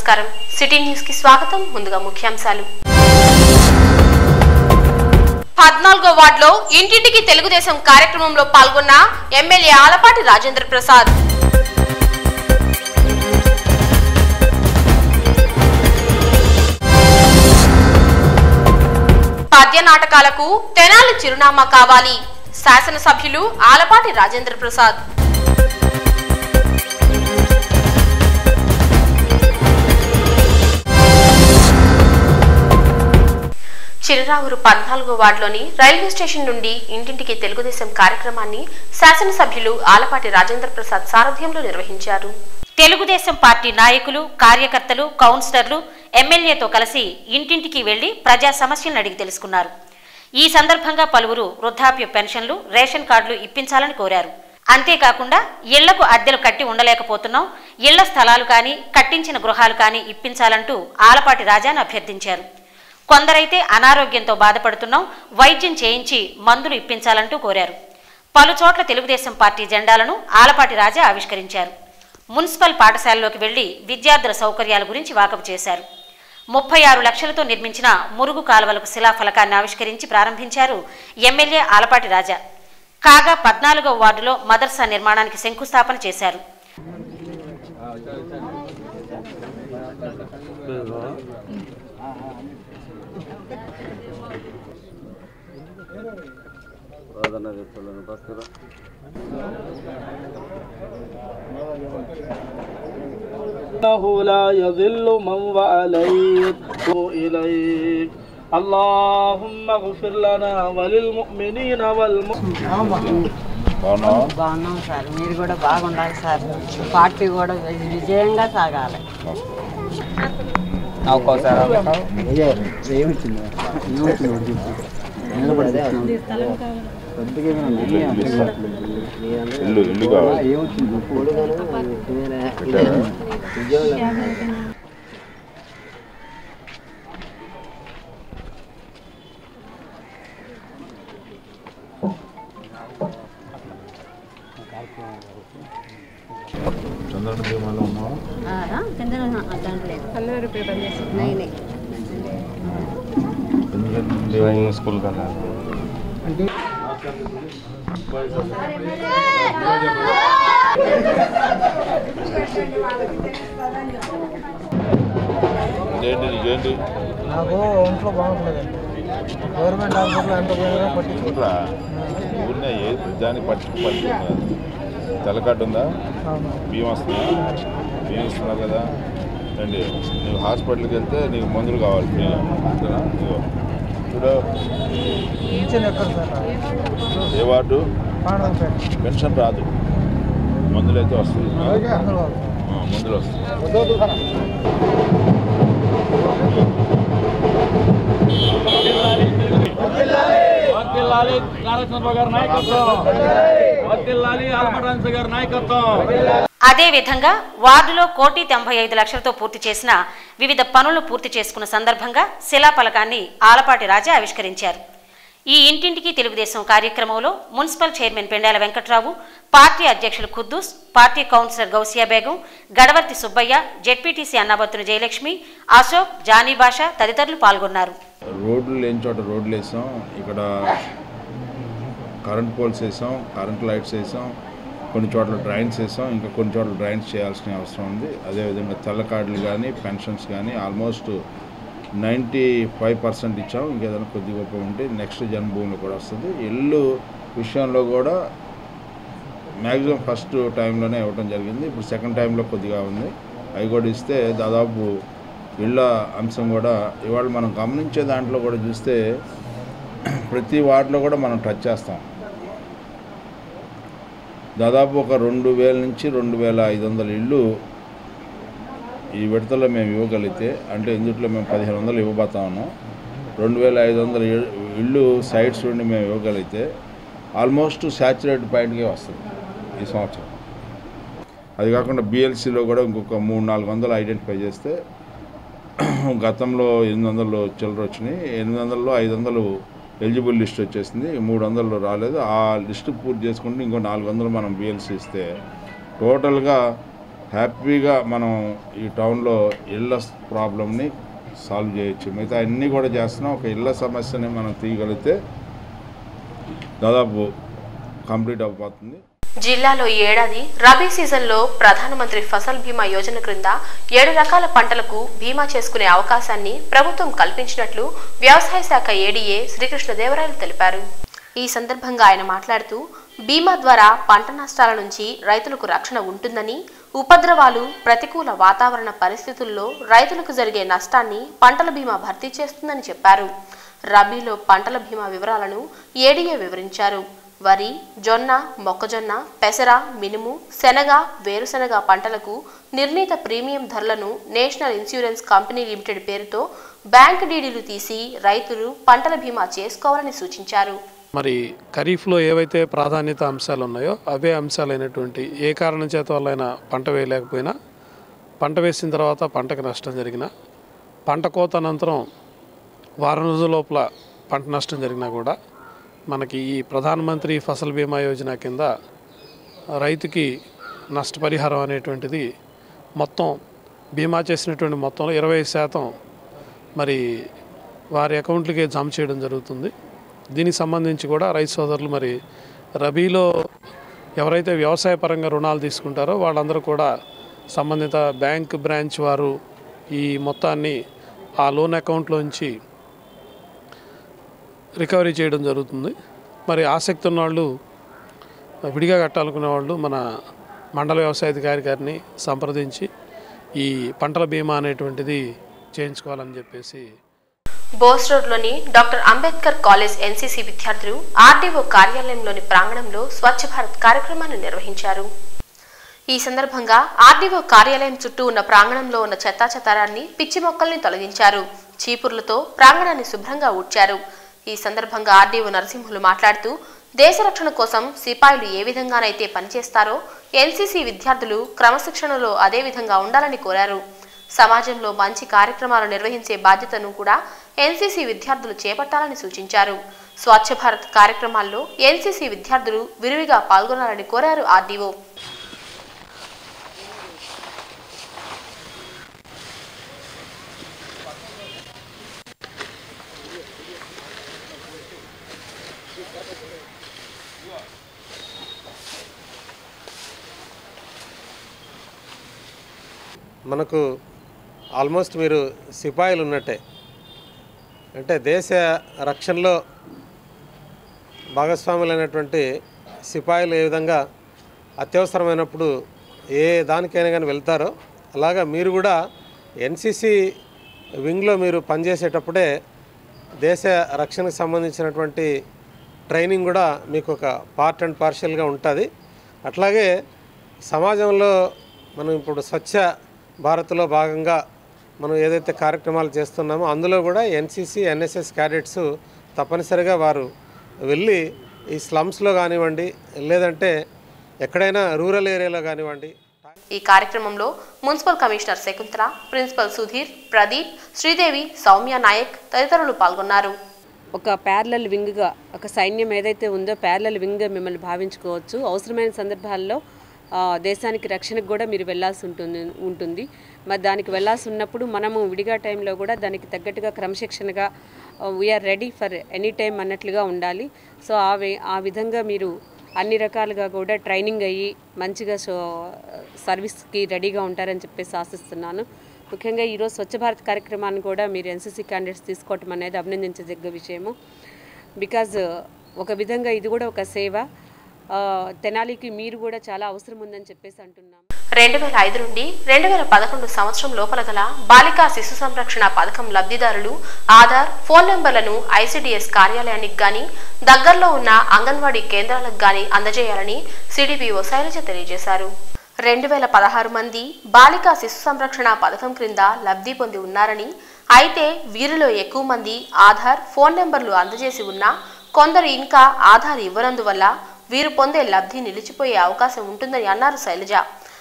నమస్కారం city news కి స్వాగతం ముందుగా ముఖ్యాంశాలు పద్నాలుగో వార్డులో ఇంటింటికి తెలుగుదేశం కార్యక్రమంలో పాల్గొన్న ఎమ్మెల్యే ఆలపాటి రాజేంద్ర ప్రసాద్ పద్య నాటకాలకు తెనాలి చిరునామా కావాలి శాసనసభ్యులు ఆలపాటి రాజేంద్ర ప్రసాద్ చిరురావురు పద్నాలుగో వార్డులోని రైల్వే స్టేషన్ నుండి ఇంటింటికి తెలుగుదేశం కార్యక్రమాన్ని శాసనసభ్యులు ఆలపాటి రాజేంద్ర ప్రసాద్ సారథ్యంలో నిర్వహించారు తెలుగుదేశం పార్టీ నాయకులు కార్యకర్తలు కౌన్సిలర్లు ఎమ్మెల్యేతో కలిసి ఇంటింటికి వెళ్లి ప్రజా సమస్యలను అడిగి తెలుసుకున్నారు ఈ సందర్భంగా పలువురు వృద్ధాప్య పెన్షన్లు రేషన్ కార్డులు ఇప్పించాలని కోరారు అంతేకాకుండా ఇళ్లకు అద్దెలు కట్టి ఉండలేకపోతున్నాం ఇళ్ల స్థలాలు కానీ కట్టించిన గృహాలు కానీ ఇప్పించాలంటూ ఆలపాటి రాజాను అభ్యర్థించారు కొందరైతే అనారోగ్యంతో బాధపడుతున్నాం వైద్యం చేయించి మందులు ఇప్పించాలంటూ కోరారు పలు చోట్ల తెలుగుదేశం పార్టీ జెండాలను ఆలపాటి రాజా ఆవిష్కరించారు మున్సిపల్ పాఠశాలలోకి వెళ్లి విద్యార్థుల సౌకర్యాల గురించి వాకపు చేశారు ముప్పై ఆరు లక్షలతో నిర్మించిన మురుగు కాలువలకు శిలాఫలకాన్ని ఆవిష్కరించి ప్రారంభించారు ఎమ్మెల్యే ఆలపాటి రాజా కాగా పద్నాలుగో వార్డులో మదర్సా నిర్మాణానికి శంకుస్థాపన చేశారు సాధన చెప్తాను పక్కన إنه لا يذل من واليت إليك اللهم اغفر لنا وللمؤمنين والمؤمنين బాగున్నాం సార్ మీరు కూడా బాగుండాలి సార్ పార్టీ కూడా విజయంగా సాగాలి ఇల్లు ఇల్లు కావాలి చంద్రుడి భీమాలో ఉన్నావా ఎందుకంటే స్కూల్ కన్నా ఏంటి నీకేంటి నాకు ఒంట్లో బాగుంటుందండి గవర్నమెంట్ హాస్పిటల్ ఎంత పోయినా పట్టించుకుంటారు చూడరా ఊరినే ఏ దానికి పట్టి పట్టుకున్నది తెల్లకట్టు ఉందా బియ్యం వస్తుందా బియ్యం ఇస్తున్నావు కదా రండి నువ్వు హాస్పిటల్కి వెళ్తే నీకు మందులు కావాలి ఫ్రీగా ఓకేనా? ఇదిగో. చూడు పింఛన్ ఎక్కడ సార్ ఏ వార్డు పాండవపేట పెన్షన్ రాదు మందులు అయితే వస్తుంది ఆ, మందులు వస్తాయి వర్ధిల్లాలి నారా చంద్రబాబు గారి నాయకత్వం వర్ధిల్లాలి ఆలమటాన్స గారి నాయకత్వం అదేవిధంగా వార్డులో కోటి తొంభై ఐదు లక్షలతో పూర్తి చేసిన వివిధ పనులను పూర్తి చేసుకున్న సందర్భంగా శిలాఫలకాన్ని ఆలపాటి రాజా ఆవిష్కరించారు ఈ ఇంటింటికి తెలుగుదేశం కార్యక్రమంలో municipal chairman Pendala Venkatrao party అధ్యక్షులు Khuddus party councillor Gausia Begum Gadavarthi Subbaiah ZPTC Annabathuna Jayalakshmi Ashok Jani Basha తదితరులు పాల్గొన్నారు రోడ్లు లేని చోట రోడ్లు వేసాం ఇక్కడ కరెంట్ పోల్స్ వేసాం కరెంట్ లైట్స్ వేసాం కొన్ని చోట్ల డ్రైన్స్ వేసాం ఇంకా కొన్ని చోట్ల డ్రైన్స్ చేయాల్సిన అవసరం ఉంది అదేవిధంగా తెల్ల కార్డులు కానీ పెన్షన్స్ కానీ ఆల్మోస్ట్ నైంటీ ఫైవ్ పర్సెంట్ ఇచ్చాం ఇంకేదైనా కొద్ది గొప్ప ఉంటే నెక్స్ట్ జన్మభూమిలో కూడా వస్తుంది ఇల్లు విషయంలో కూడా మ్యాక్సిమం ఫస్ట్ టైంలోనే ఇవ్వడం జరిగింది ఇప్పుడు సెకండ్ టైంలో కొద్దిగా ఉంది అవి కూడా ఇస్తే దాదాపు ఇళ్ళ అంశం కూడా ఇవాళ మనం గమనించే దాంట్లో కూడా చూస్తే ప్రతి వార్డులో కూడా మనం టచ్ చేస్తాం దాదాపు ఒక రెండు వేల నుంచి రెండు వేల ఐదు వందల ఇళ్ళు ఈ విడతలో మేము ఇవ్వగలిగితే అంటే ఇందుట్లో మేము పదిహేను వందలు ఇవ్వబోతా ఉన్నాం రెండు వేల ఐదు వందల ఇ- ఇళ్ళు సైట్స్ నుండి మేము ఇవ్వగలిగితే ఆల్మోస్ట్ శాచురేట్ పాయింట్కే వస్తుంది ఈ సంవత్సరం అది కాకుండా బిఎల్సిలో కూడా ఇంకొక మూడు నాలుగు వందలు ఐడెంటిఫై చేస్తే గతంలో ఎనిమిది వందలు చిల్లర వచ్చినాయి ఎనిమిది వందల్లో ఐదు వందలు ఎలిజిబుల్ లిస్ట్ వచ్చేసింది మూడు వందలు రాలేదు ఆ లిస్ట్ పూర్తి చేసుకుంటే ఇంకో నాలుగు వందలు మనం బిఎల్సి ఇస్తే టోటల్గా హ్యాపీగా మనం ఈ టౌన్లో ఇళ్ళ ప్రాబ్లమ్ని సాల్వ్ చేయొచ్చు మిగతా అన్నీ కూడా చేస్తున్నాం ఒక ఇళ్ళ సమస్యని మనం తీయగలిగితే దాదాపు కంప్లీట్ అయిపోతుంది జిల్లాలో ఈ ఏడాది రబీ సీజన్లో ప్రధానమంత్రి ఫసల్ బీమా యోజన క్రింద ఏడు రకాల పంటలకు బీమా చేసుకునే అవకాశాన్ని ప్రభుత్వం కల్పించినట్లు వ్యవసాయ శాఖ ఏడీఏ శ్రీకృష్ణదేవరాయలు తెలిపారు ఈ సందర్భంగా ఆయన మాట్లాడుతూ బీమా ద్వారా పంట నష్టాల నుంచి రైతులకు రక్షణ ఉంటుందని ఉపద్రవాలు ప్రతికూల వాతావరణ పరిస్థితుల్లో రైతులకు జరిగే నష్టాన్ని పంటల బీమా భర్తీ చేస్తుందని చెప్పారు రబీలో పంటల బీమా వివరాలను ఏడీఏ వివరించారు వరి జొన్న మొక్కజొన్న పెసర మినుము శనగ వేరుశనగ పంటలకు నిర్ణీత ప్రీమియం ధరలను నేషనల్ ఇన్సూరెన్స్ కంపెనీ లిమిటెడ్ పేరుతో బ్యాంక్ డీడీలు తీసి రైతులు పంటల బీమా చేసుకోవాలని సూచించారు మరి ఖరీఫ్లో ఏవైతే ప్రాధాన్యత అంశాలు ఉన్నాయో అవే అంశాలైనటువంటి ఏ కారణం చేత వల్లైనా పంట వేయలేకపోయినా పంట వేసిన తర్వాత పంటకు నష్టం జరిగినా పంట కోత అనంతరం వారం రోజుల లోపల పంట నష్టం జరిగినా కూడా మనకి ఈ ప్రధానమంత్రి ఫసల్ బీమా యోజన కింద రైతుకి నష్టపరిహారం అనేటువంటిది మొత్తం బీమా చేసినటువంటి మొత్తంలో ఇరవై శాతం మరి వారి అకౌంట్లకే జమ చేయడం జరుగుతుంది దీనికి సంబంధించి కూడా రైతు సోదరులు మరి రబీలో ఎవరైతే వ్యవసాయ పరంగా రుణాలు తీసుకుంటారో వాళ్ళందరూ కూడా సంబంధిత బ్యాంక్ బ్రాంచ్ వారు ఈ మొత్తాన్ని ఆ లోన్ అకౌంట్లోంచి రికవరీ చేయడం జరుగుతుంది మరి ఆసక్తి ఉన్న వాళ్ళు విడిగా కట్టాలనుకునే వాళ్ళు మన మండల వ్యవసాయ అధికారి గారిని సంప్రదించి ఈ పంటల బీమా అనేటువంటిది చేయించుకోవాలని చెప్పేసి బోస్ రోడ్లోని డాక్టర్ అంబేద్కర్ కాలేజ్ ఎన్సీసీ విద్యార్థులు ఆర్డీఓ కార్యాలయంలోని ప్రాంగణంలో స్వచ్ఛ భారత్ కార్యక్రమాన్ని నిర్వహించారు ఈ సందర్భంగా ఆర్డీఓ కార్యాలయం చుట్టూ ఉన్న ప్రాంగణంలో ఉన్న చెత్తా చెత్తారాన్ని పిచ్చి మొక్కల్ని తొలగించారు చీపుర్లతో ప్రాంగణాన్ని శుభ్రంగా ఊడ్చారు ఈ సందర్భంగా ఆర్డీఓ నరసింహులు మాట్లాడుతూ దేశ రక్షణ కోసం సిపాయిలు ఏ విధంగానైతే పనిచేస్తారో ఎన్సీసీ విద్యార్థులు క్రమశిక్షణలో అదే విధంగా ఉండాలని కోరారు సమాజంలో మంచి కార్యక్రమాలు నిర్వహించే బాధ్యతను కూడా ఎన్సీసీ విద్యార్థులు చేపట్టాలని సూచించారు స్వచ్ఛ భారత్ కార్యక్రమాల్లో ఎన్సీసీ విద్యార్థులు విరివిగా పాల్గొనాలని కోరారు ఆర్డీఓ మనకు ఆల్మోస్ట్ మీరు సిపాయిలు ఉన్నట్టే అంటే దేశ రక్షణలో భాగస్వాములైనటువంటి సిపాయిలు ఏ విధంగా అత్యవసరమైనప్పుడు ఏ దానికైనా కానీ వెళ్తారో అలాగా మీరు కూడా ఎన్సిసి వింగ్లో మీరు పనిచేసేటప్పుడే దేశ రక్షణకు సంబంధించినటువంటి ట్రైనింగ్ కూడా మీకు ఒక పార్ట్ అండ్ పార్షియల్గా ఉంటుంది అట్లాగే సమాజంలో మనం ఇప్పుడు స్వచ్ఛ భారత్లో భాగంగా మనం ఏదైతే కార్యక్రమాలు చేస్తున్నామో అందులో కూడా ఎన్సీసీ ఎన్ఎస్ఎస్ క్యాడెట్స్ తప్పనిసరిగా వారు వెళ్ళి ఈ స్లమ్స్లో కానివ్వండి లేదంటే ఎక్కడైనా రూరల్ ఏరియాలో కానివ్వండి ఈ కార్యక్రమంలో municipal commissioner Shakuntala principal Sudheer Pradeep Sridevi Soumya Nayak తదితరులు పాల్గొన్నారు ఒక ప్యారలల్ వింగ్గా ఒక సైన్యం ఏదైతే ఉందో ప్యారలల్ వింగ్గా మిమ్మల్ని భావించుకోవచ్చు అవసరమైన సందర్భాల్లో ఆ, దేశానికి రక్షణకు కూడా మీరు వెళ్ళాల్సి ఉంటుంది ఉంటుంది మరి దానికి వెళ్ళాల్సి ఉన్నప్పుడు మనము విడిగా టైంలో కూడా దానికి తగ్గట్టుగా క్రమశిక్షణగా we are ready for any time అన్నట్లుగా ఉండాలి సో ఆ వి- ఆ విధంగా మీరు అన్ని రకాలుగా కూడా ట్రైనింగ్ అయ్యి మంచిగా సో సర్వీస్కి రెడీగా ఉంటారని చెప్పేసి ఆశిస్తున్నాను ముఖ్యంగా ఈరోజు స్వచ్ఛ భారత్ కార్యక్రమాన్ని కూడా మీరు ఎన్సీసీ క్యాండిడేట్స్ తీసుకోవటం అనేది అభినందించదగ్గ విషయము బికాజ్ ఒక విధంగా ఇది కూడా ఒక సేవ ఆ, తెనాలికి మీరు కూడా చాలా అవసరం ఉందని చెప్పేసి అంటున్నాం రెండు వేల ఐదు నుండి రెండు వేల పదకొండు సంవత్సరం లోపల గల బాలికా శిశు సంరక్షణ పథకం లబ్ధిదారులు ఆధార్ ఫోన్ నెంబర్లను ఐసిడిఎస్ కార్యాలయానికి గాని దగ్గరలో ఉన్న అంగన్వాడీ కేంద్రాలకు గాని అందజేయాలని సిడిపిఓ శైలజ తెలియజేశారు రెండు వేల పదహారు మంది బాలికా శిశు సంరక్షణ పథకం క్రింద లబ్ధి పొంది ఉన్నారని అయితే వీరిలో ఎక్కువ మంది ఆధార్ ఫోన్ నెంబర్లు అందజేసి ఉన్నా కొందరు ఇంకా ఆధార్ ఇవ్వనందువల్ల వీరు పొందే లబ్ధి నిలిచిపోయే అవకాశం ఉంటుందని అన్నారు Shailaja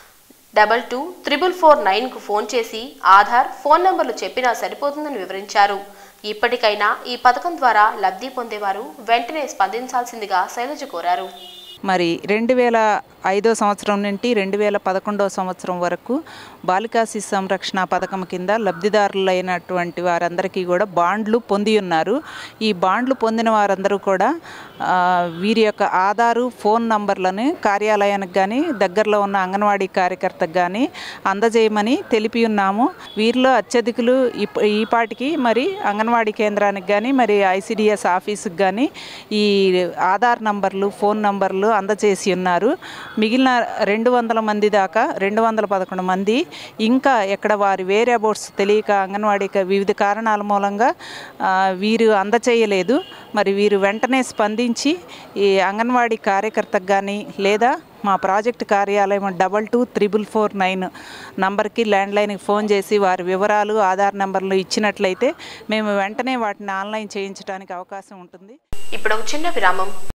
double two triple four నైన్కు ఫోన్ చేసి ఆధార్ ఫోన్ నంబర్లు చెప్పినా సరిపోతుందని వివరించారు ఇప్పటికైనా ఈ పథకం ద్వారా లబ్ధి పొందేవారు వెంటనే స్పందించాల్సిందిగా శైలజ కోరారు మరి రెండు వేల ఐదో సంవత్సరం నుండి రెండు వేల పదకొండవ సంవత్సరం వరకు బాలికా శిశు సంరక్షణ పథకం కింద లబ్ధిదారులైనటువంటి వారందరికీ కూడా బాండ్లు పొంది ఉన్నారు ఈ బాండ్లు పొందిన వారందరూ కూడా ఆ, వీరి యొక్క ఆధారు ఫోన్ నంబర్లను కార్యాలయానికి కానీ దగ్గరలో ఉన్న అంగన్వాడీ కార్యకర్తకు కానీ అందజేయమని తెలిపి ఉన్నాము వీరిలో అత్యధికులు ఇప్- ఈ పాటికి మరి అంగన్వాడీ కేంద్రానికి కానీ మరి ఐసిడిఎస్ ఆఫీసుకి కానీ ఈ ఆధార్ నంబర్లు ఫోన్ నంబర్లు అందజేసి ఉన్నారు మిగిలిన రెండు వందల మంది దాకా రెండు వందల పదకొండు మంది ఇంకా ఎక్కడ వారి వేరే అబౌట్స్ తెలియక అంగన్వాడీ క- వివిధ కారణాల మూలంగా ఆ, వీరు అందచేయలేదు మరి వీరు వెంటనే స్పందించి ఈ అంగన్వాడీ కార్యకర్తకు కానీ లేదా మా ప్రాజెక్ట్ కార్యాలయం double two triple four nine నంబర్కి ల్యాండ్లైన్కి ఫోన్ చేసి వారి వివరాలు ఆధార్ నెంబర్లు ఇచ్చినట్లయితే మేము వెంటనే వాటిని ఆన్లైన్ చేయించడానికి అవకాశం ఉంటుంది ఇప్పుడు ఒక చిన్న విరామం